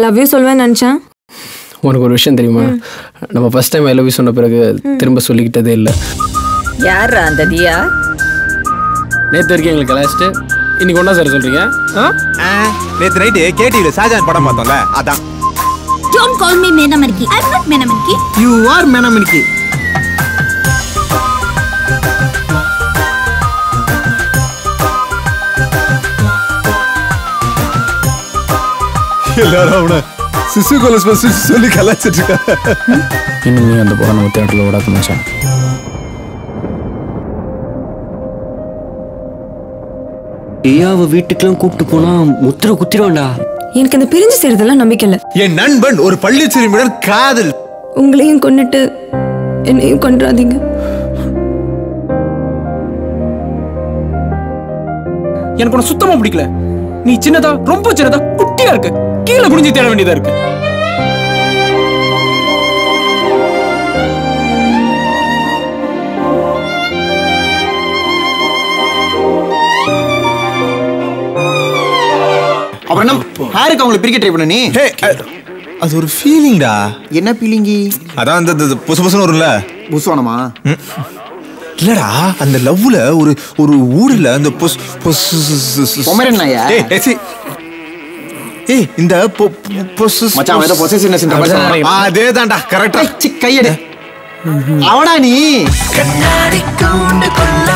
Love you சொல்வேன்னு நினச்சேன் உனக்கு ஒரு விஷயம் தெரியுமா நம்ம first time I love you சொன்ன பிறகு திரும்ப சொல்லிக்கிட்டதே இல்லை யாரா அந்த தியா நேற்று வரைக்கும் எங்களுக்கு கலாச்சிட்டு இன்னைக்கு ஒன்றா சார் சொல்கிறீங்க ஆ நேத்து நைட்டு கேடிவில ஷாஜான் படம் பார்த்தோம்ல அதான் Don't call me Menamarki. I'm not Menamarki. You are மேனமணிக்கு எல்லாரும் அவனை சிசு கொலஸ் சொல்லி கலாச்சிட்டு இருக்காங்க இன்னும் நீ அந்த படம் நம்ம தேட்டரில் ஓடாத மச்சான் தியாவை வீட்டுக்கெல்லாம் கூப்பிட்டு போனா முத்திர குத்திடுவான்டா எனக்கு இந்த பிரிஞ்சு செய்கிறதெல்லாம் நம்பிக்கை இல்லை என் நண்பன் ஒரு பள்ளி சிறுமியுடன் காதல் உங்களையும் கொண்டுட்டு என்னையும் கொண்டுறாதீங்க எனக்கு உன சுத்தமா பிடிக்கல நீ சின்னதா ரொம்ப சின்னதா குட்டியா இருக்கு கீழே குனிஞ்சு தேட வேண்டியதா இருக்கு அப்புறம் என்ன ஹேருக்கு அவங்களை பிரிக்க ட்ரை பண்ண நீ ஹே அது ஒரு ஃபீலிங்டா என்ன பீலிங்கி அதான் அந்த இந்த புசு புசுன்னு வரும்ல புஸ்வானமா இல்லடா அந்த லவ்ல ஒரு ஒரு ஊர்ல அந்த பொஸ் பொஸ் பொமரன் நாயா? ஏய் ஏய், சி. ஏய் இந்த பொ- பொ- பொஸ் மச்சான் அவன் ஏதோ possessiveness ன்ற மாதிரி சொன்னான். அதே தான்டா கரெக்டா சி கையடு அவடா நீ கண்ணாடி கூண்டுக்குள்ள